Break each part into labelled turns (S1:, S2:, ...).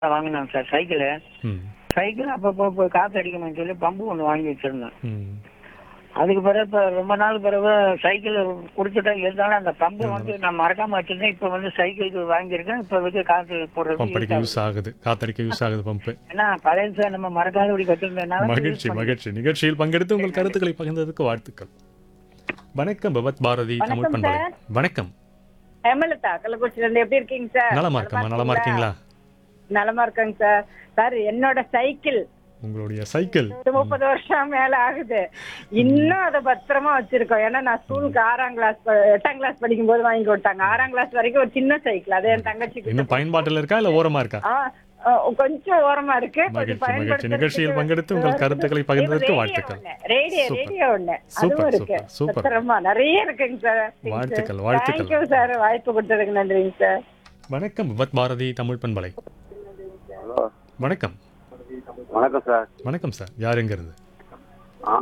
S1: வாங்கினேன் sir cycle
S2: ம்
S1: cycle அப்பப்போ இப்போ காற்று அடிக்கணும்னு சொல்லி பம்பு ஒன்று வாங்கி வச்சிருந்தேன்
S2: ம்
S1: அதுக்கு பிறகு இப்போ ரொம்ப நாள் பிறகு சைக்கிள் கொடுத்துட்டேன் இருந்தாலும் அந்த பம்பு வந்து நான் மறக்காம வச்சிருந்தேன் இப்போ வந்து சைக்கிளுக்கு வாங்கியிருக்கேன் இப்போ வந்து காற்று போடுறது
S2: பம்படிக்க யூஸ் ஆகுது காத்தடிக்க யூஸ் ஆகுது பம்பு
S1: ஏன்னா பழைய சார் நம்ம மறக்காதபடி கட்டிருந்ததுனால
S2: மகிழ்ச்சி மகிழ்ச்சி நிகழ்ச்சியில் பங்கெடுத்து உங்கள் கருத்துக்களை பகிர்ந்ததுக்கு வாழ்த்துக்கள் வணக்கம் பகவத் பாரதி தமிழ்
S3: வணக்கம்
S2: பண்பலை
S3: சார்.
S2: வணக்கம்
S3: ஹேமலதா கள்ளக்குறிச்சில இருந்து எப்படி இருக்கீங்க சார்
S2: நலமா இருக்கமா நலமா இருக்கீங்களா
S3: நலமா இருக்கேங்க சார் சார் என்னோட சைக்கிள்
S2: உங்களுடைய சைக்கிள்
S3: இது முப்பது வருஷம் மேல ஆகுது இன்னும் அதை பத்திரமா வச்சிருக்கோம் ஏன்னா நான் ஸ்கூலுக்கு ஆறாம் கிளாஸ் எட்டாம் கிளாஸ் படிக்கும் போது வாங்கி கொடுத்தாங்க ஆறாம் கிளாஸ் வரைக்கும் ஒரு சின்ன சைக்கிள் அது என் தங்கச்சிக்கு
S2: இன்னும் பயன்பாட்டில் இருக்கா இல்ல ஓரமா இருக்கா
S3: ஆ, ஆ, கொஞ்சம் ஓரமா இருக்கு
S2: மகிழ்ச்சி,
S3: கொஞ்சம்
S2: மகிழ்ச்சி.
S3: பயன்படுத்துறதுக்கு
S2: நிகழ்ச்சியில் பங்கெடுத்து உங்கள் கருத்துக்களை பகிர்ந்ததற்கு வாழ்த்துக்கள்.
S3: Radio
S2: super.
S3: ரேடியோ ஒண்ணு
S2: சூப்பர்,
S3: அதுவும் இருக்கு
S2: சூப்பர், சூப்பர்.
S3: பத்திரமா நிறைய இருக்குங்க சார்
S2: வாழ்த்துக்கள், வாழ்த்துக்கள்.
S3: தேங்க்யூ சார் வாய்ப்பு கொடுத்ததுக்கு நன்றிங்க சார்
S2: வணக்கம் பகவத் பாரதி தமிழ் பண்பலை
S4: ஹலோ
S2: வணக்கம்
S4: வணக்கம் சார்
S2: வணக்கம் சார் யார் எங்க இருந்து
S4: ஆ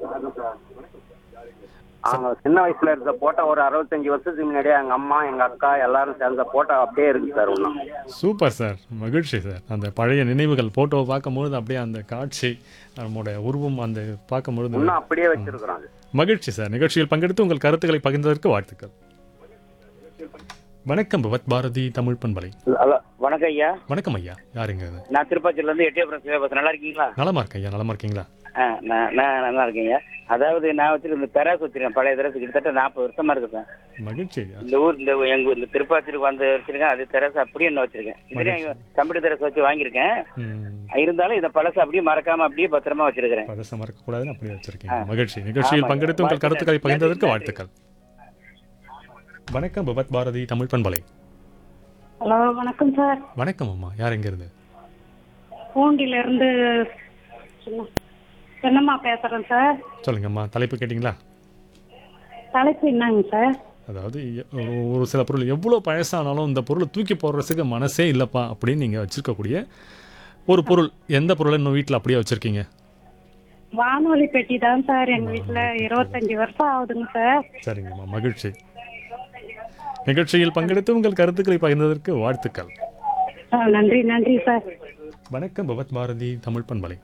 S4: அவங்க சின்ன வயசுல இருந்த போட்டோ ஒரு அறுபத்தஞ்சு வருஷத்துக்கு முன்னாடியே எங்க அம்மா எங்க அக்கா எல்லாரும் சேர்ந்த போட்டோ அப்படியே இருக்கு சார் ஒன்றும்
S2: சூப்பர் சார் மகிழ்ச்சி சார் அந்த பழைய நினைவுகள் போட்டோவை பார்க்கும்பொழுது அப்படியே அந்த காட்சி நம்முடைய உருவம் அந்த பார்க்கும்பொழுது
S4: இன்னும் அப்படியே வச்சிருக்கிறோம் அது
S2: மகிழ்ச்சி சார் நிகழ்ச்சியில் பங்கெடுத்து உங்கள் கருத்துக்களை பகிர்ந்ததற்கு வாழ்த்துக்கள் வணக்கம் பகவத் பாரதி தமிழ் பண்பலை
S5: ஹலோ வணக்கம் ஐயா
S2: வணக்கம் ஐயா யாருங்க இது
S5: நான் திருப்பாச்சியில இருந்து எட்டியபுரம் சிவபாசம் நல்லா இருக்கீங்களா
S2: நலமா இருக்கேன் ஐயா நலமா இருக்கீங்களா
S5: ஆ, நான் நான் நல்லா இருக்கேங்க அதாவது நான் வச்சிருக்க பெராஸ் வச்சிருக்கேன் பழைய தெரசு கிட்டத்தட்ட நாற்பது வருஷமா இருக்கு சார்
S2: மகிழ்ச்சி ஐயா
S5: இந்த ஊர் இந்த எங்க ஊர் இந்த திருப்பாச்சிக்கு வந்து வச்சிருக்கேன் அது தெரசு அப்படியே என்ன வச்சிருக்கேன் இதுலயும் கம்ப்யூட்டர் தெரசு வச்சு வாங்கியிருக்கேன்
S2: ம்
S5: இருந்தாலும் இந்த பழசு அப்படியே மறக்காம அப்படியே பத்திரமா வச்சிருக்கிறேன்
S2: பழச மறக்கக்கூடாதுன்னு அப்படியே வச்சிருக்கீங்க மகிழ்ச்சி நிகழ்ச்சியில்
S5: ஆமாம்.
S2: பங்கெடுத்து உங்கள் கருத்துக்களை
S5: நன்றி,
S2: பகிர்ந்ததற்கு
S5: நன்றி.
S2: வாழ்த்துக்கள் வணக்கம் பகவத் பாரதி தமிழ் பண்பலை
S6: ஹலோ வணக்கம் சார்
S2: வணக்கம் அம்மா யார் எங்க இருந்து
S6: பூண்டில இருந்து சின்ன- சின்னம்மா பேசுறேன் சார்
S2: சொல்லுங்கம்மா தலைப்பு கேட்டிங்களா
S6: தலைப்பு என்னங்க சார்
S2: அதாவது எ- ஒரு- ஒரு சில பொருள் எவ்வளோ பழசானாலும் இந்த பொருளை தூக்கி போடுறதுக்கு மனசே இல்லைப்பா அப்படின்னு நீங்கள் வச்சுருக்கக்கூடிய ஒரு பொருள் எந்த பொருளை இன்னும் வீட்டில் அப்படியே வச்சுருக்கீங்க
S6: வானொலி பெட்டி தான் சார் எங்க வீட்டுல இருபத்தஞ்சு வருஷம் ஆகுதுங்க சார்
S2: சரிங்கம்மா மகிழ்ச்சி நிகழ்ச்சியில் பங்கெடுத்து உங்கள் கருத்துக்களை பகிர்ந்ததற்கு வாழ்த்துக்கள்
S6: ஆ, நன்றி நன்றி சார்
S2: வணக்கம் பகவத் பாரதி தமிழ் பண்பலை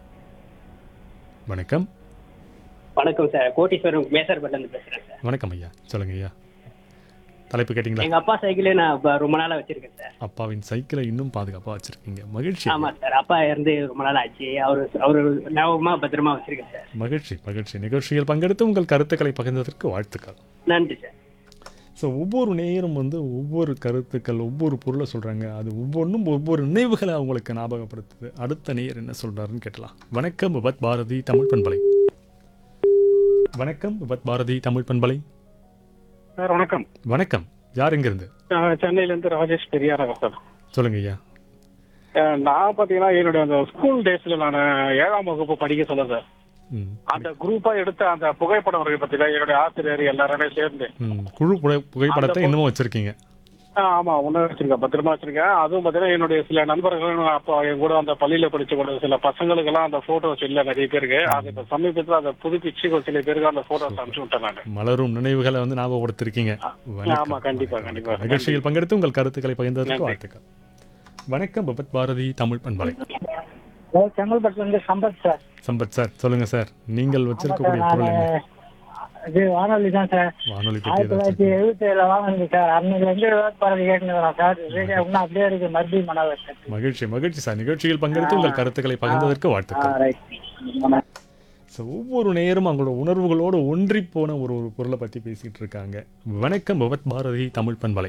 S2: வணக்கம்
S7: வணக்கம் சார் கோட்டீஸ்வரம் மேசர்பட்ல இருந்து பேசுறேன் சார்
S2: வணக்கம் ஐயா சொல்லுங்க ஐயா தலைப்பு கேட்டிங்களா
S7: எங்க அப்பா சைக்கிளே நான் இப்ப ரொம்ப நாளா வச்சிருக்கேன் சார்
S2: அப்பாவின் சைக்கிளை இன்னும் பாதுகாப்பாக வச்சுருக்கீங்க மகிழ்ச்சி
S7: ஆமா சார் அப்பா இருந்து ரொம்ப நாள் ஆச்சு அவரு அவரு ஞாபகமா பத்திரமா வச்சிருக்கேன் சார்
S2: மகிழ்ச்சி மகிழ்ச்சி நிகழ்ச்சியில் பங்கெடுத்து உங்கள் கருத்துக்களை பகிர்ந்ததற்கு வாழ்த்துக்கள்
S7: நன்றி சார்
S2: ஸோ ஒவ்வொரு நேயரும் வந்து ஒவ்வொரு கருத்துக்கள் ஒவ்வொரு பொருளை சொல்கிறாங்க அது ஒவ்வொன்றும் ஒவ்வொரு நினைவுகளை அவங்களுக்கு ஞாபகப்படுத்துது அடுத்த நேயர் என்ன சொல்கிறாருன்னு கேட்டலாம் வணக்கம் விபத் பாரதி தமிழ் பண்பலை வணக்கம் விபத் பாரதி தமிழ் பண்பலை
S8: சார் வணக்கம்
S2: வணக்கம் யார் எங்கிருந்து
S8: நான் சென்னையிலேருந்து ராஜேஷ் பெரியாரா சார்
S2: சொல்லுங்க ஐயா
S8: அஹ் நான் பார்த்தீங்கன்னா என்னுடைய அந்த ஸ்கூல் டேஸ்ல நான் ஏழாம் வகுப்பு படிக்க சொல்ல சார்
S2: ம்
S8: அந்த குரூப்பா எடுத்த அந்த புகைப்படம் இருக்கு பார்த்தீங்களா என்னுடைய ஆசிரியர் எல்லாருமே சேர்ந்து
S2: ம் குழு புகை புகைப்படத்தை
S8: அந்த
S2: இன்னமும் வச்சுருக்கீங்க
S8: ஆ, ஆமா ஒண்ணு வச்சிருக்கேன் பத்திரமா வச்சிருக்கேன் அதுவும் பார்த்தீங்கன்னா என்னுடைய சில நண்பர்களும் அப்போ என் கூட அந்த பள்ளியில படிச்ச கூட சில பசங்களுக்கெல்லாம் அந்த போட்டோஸ் இல்ல நிறைய பேருக்கு அது இப்ப சமீபத்துல அதை புதுப்பிச்சு ஒரு சில பேருக்கு அந்த போட்டோஸ் அனுப்பிச்சு விட்டேன் நான்
S2: மலரும் நினைவுகளை வந்து ஞாபகப்படுத்திருக்கீங்க வணக்கம்.
S8: ஆமா, கண்டிப்பா, கண்டிப்பா.
S2: நிகழ்ச்சியில் பங்கெடுத்து உங்கள் கருத்துக்களை பகிர்ந்ததற்கு வாழ்த்துக்கள் வணக்கம் விபத் பாரதி தமிழ் பண்பலை
S1: ஹலோ செங்கல்பட்டுல இருந்து சம்பத் சார்
S2: சம்பத் சார் சொல்லுங்க சார் நீங்கள் வச்சிருக்கக்கூடிய பொருள் என்ன
S1: இது வானொலி தான் சார்
S2: வானொலி பெட்டி
S1: ஆயிரத்தி தொள்ளாயிரத்தி
S2: ஏதாச்சும்
S1: எழுபத்தி ஏழுல வாங்கினது சார் அன்னைக்கு வந்து பரவாயில்ல கேட்டுக்கிறோம் சார் ரேடியோ இன்னும் அப்படியே இருக்கு மறுபடியும் மனதில் சார்
S2: மகிழ்ச்சி மகிழ்ச்சி சார் நிகழ்ச்சியில் பங்கெடுத்து உங்கள் கருத்துக்களை பகிர்ந்ததற்கு
S1: ஆ
S2: வாழ்த்துக்கள்
S1: ரைட்
S2: ஸோ ஒவ்வொரு நேரம் அவங்களோட உணர்வுகளோடு ஒன்றி போன ஒரு ஒரு பொருளை பற்றி பேசிட்டு இருக்காங்க வணக்கம் பகவத் பாரதி தமிழ் பண்பலை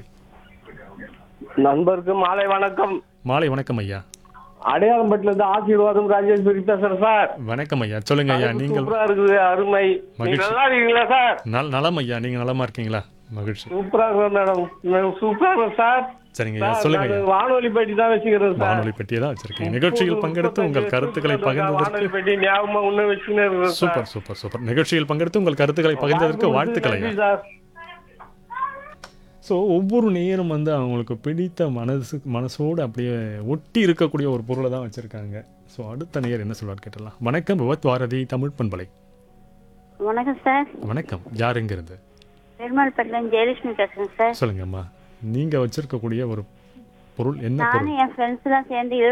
S4: நண்பருக்கு மாலை வணக்கம்
S2: மாலை வணக்கம் ஐயா
S4: அடையாளம்பட்டில இருந்து ஆசீர்வாதம் ராஜேஸ்வரி பேசுறேன் சார்
S2: வணக்கம் ஐயா சொல்லுங்க ஐயா நீங்கள்
S4: சூப்பரா இருக்குது அருமை
S2: மகிழ்ச்சி.
S4: நீங்க நல்லா இருக்கீங்களா சார்
S2: நல் நலம் ஐயா நீங்க நலமா இருக்கீங்களா மகிழ்ச்சி
S4: சூப்பரா இருக்கேன் மேடம் சூப்பரா இருக்கேன் சார்
S2: சரிங்க ஐயா
S4: சார்,
S2: சொல்லுங்க
S4: நானு
S2: ஐயா
S4: வானொலி பெட்டி தான் வச்சுக்கிறேன் சார்
S2: வானொலி பெட்டியை தான் வச்சிருக்கீங்க நிகழ்ச்சியில் பங்கெடுத்து உங்கள் கருத்துக்களை பகிர்ந்ததற்கு
S4: வானொலி பெட்டி ஞாபகமா ஒண்ணு வச்சுன்னு இருக்கேன் சார்
S2: சூப்பர் சூப்பர் சூப்பர் நிகழ்ச்சியில் பங்கெடுத்து உங்கள் கருத்துக்களை பகிர்ந்ததற்கு வாழ்த்துக்கள் ஐயா
S4: நன்றி சார்
S2: ஸோ ஒவ்வொரு நேரம் வந்து அவங்களுக்கு பிடித்த மனசு மனசோடு அப்படியே ஒட்டி இருக்கக்கூடிய ஒரு பொருளை தான் வச்சுருக்காங்க ஸோ அடுத்த நேயர் என்ன சொல்வார் கேட்டலாம் வணக்கம் விவத் பாரதி தமிழ் பண்பலை
S3: வணக்கம் சார்
S2: வணக்கம் யார் எங்கிருந்து
S3: பெருமாள்பட்டில ஜெயலட்சுமி பேசுறேன் சார்
S2: சொல்லுங்கம்மா நீங்கள் வச்சிருக்கக்கூடிய ஒரு பொருள் என்ன பொருள்
S3: நானும் என் ஃப்ரெண்ட்ஸ் எல்லாம் சேர்ந்து